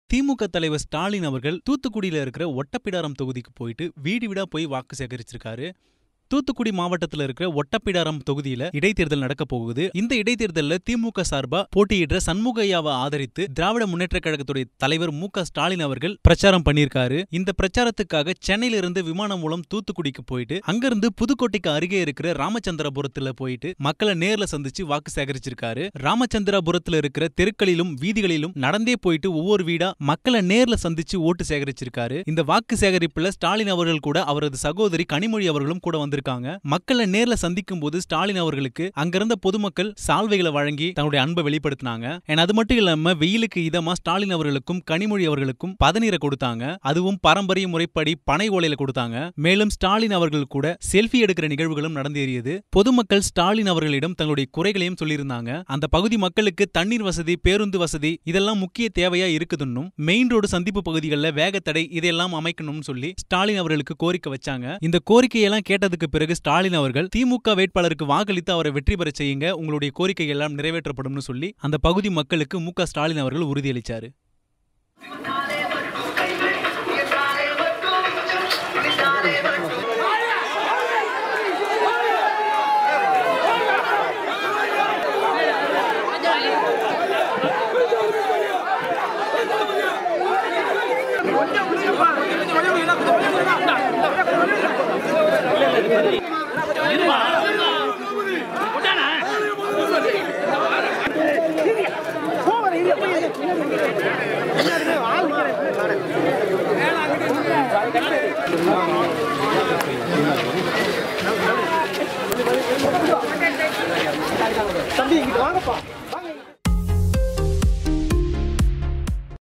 திமுக தலைவர் ஸ்டாலின் அவர்கள் தூத்துக்குடியில இருக்கிற ஒட்டப்பிடாரம் தொகுதிக்கு போயிட்டு வீடு வீடா போய் வாக்கு சேகரிச்சிருக்காரு தூத்துக்குடி மாவட்டத்தில் இருக்கிற ஒட்டப்பிடாரம் தொகுதியில இடைத்தேர்தல் நடக்க போகுது இந்த இடைத்தேர்தலில் திமுக சார்பா போட்டியிடுற சண்முக ஐயாவை ஆதரித்து திராவிட முன்னேற்ற கழகத்துடைய தலைவர் மு க ஸ்டாலின் அவர்கள் பிரச்சாரம் பண்ணியிருக்காரு இந்த பிரச்சாரத்துக்காக சென்னையில இருந்து விமானம் மூலம் தூத்துக்குடிக்கு போயிட்டு அங்கிருந்து புதுக்கோட்டைக்கு அருகே இருக்கிற ராமச்சந்திரபுரத்துல போயிட்டு மக்களை நேர்ல சந்திச்சு வாக்கு சேகரிச்சிருக்காரு ராமச்சந்திரபுரத்துல இருக்கிற தெருக்களிலும் வீதிகளிலும் நடந்தே போயிட்டு ஒவ்வொரு வீடா மக்களை நேர்ல சந்திச்சு ஓட்டு சேகரிச்சிருக்காரு இந்த வாக்கு சேகரிப்புல ஸ்டாலின் அவர்கள் கூட அவரது சகோதரி கனிமொழி அவர்களும் கூட வந்திருக்காங்க மக்களை நேர்ல சந்திக்கும் போது ஸ்டாலின் அவர்களுக்கு அங்கிருந்த பொதுமக்கள் சால்வைகளை வழங்கி தன்னுடைய அன்பை வெளிப்படுத்தினாங்க And அது மட்டும் இல்லாம வெயிலுக்கு இதமா ஸ்டாலின் அவர்களுக்கும் கனிமொழி அவர்களுக்கும் பதநீரை கொடுத்தாங்க அதுவும் பாரம்பரிய முறைப்படி பனை ஓலையில கொடுத்தாங்க மேலும் ஸ்டாலின் அவர்கள் கூட செல்ஃபி எடுக்கிற நிகழ்வுகளும் நடந்தேறியது பொதுமக்கள் ஸ்டாலின் அவர்களிடம் தங்களுடைய குறைகளையும் சொல்லியிருந்தாங்க அந்த பகுதி மக்களுக்கு தண்ணீர் வசதி பேருந்து வசதி இதெல்லாம் முக்கிய தேவையா இருக்குதுன்னும் மெயின் ரோடு சந்திப்பு பகுதிகளில் வேகத்தடை இதெல்லாம் அமைக்கணும்னு சொல்லி ஸ்டாலின் அவர்களுக்கு கோரிக்கை வச்சாங்க இந்த கோரிக்கையெல்லாம் கேட்டதுக்கு பிறகு ஸ்டாலின் அவர்கள் திமுக வேட்பாளருக்கு வாக்களித்து அவரை வெற்றி பெறச் செய்யுங்க உங்களுடைய கோரிக்கை எல்லாம் நிறைவேற்றப்படும்னு சொல்லி அந்த பகுதி மக்களுக்கு மு க ஸ்டாலின் அவர்கள் உறுதியளிச்சாரு தம்பி இங்கிட்டு வாங்கப்பா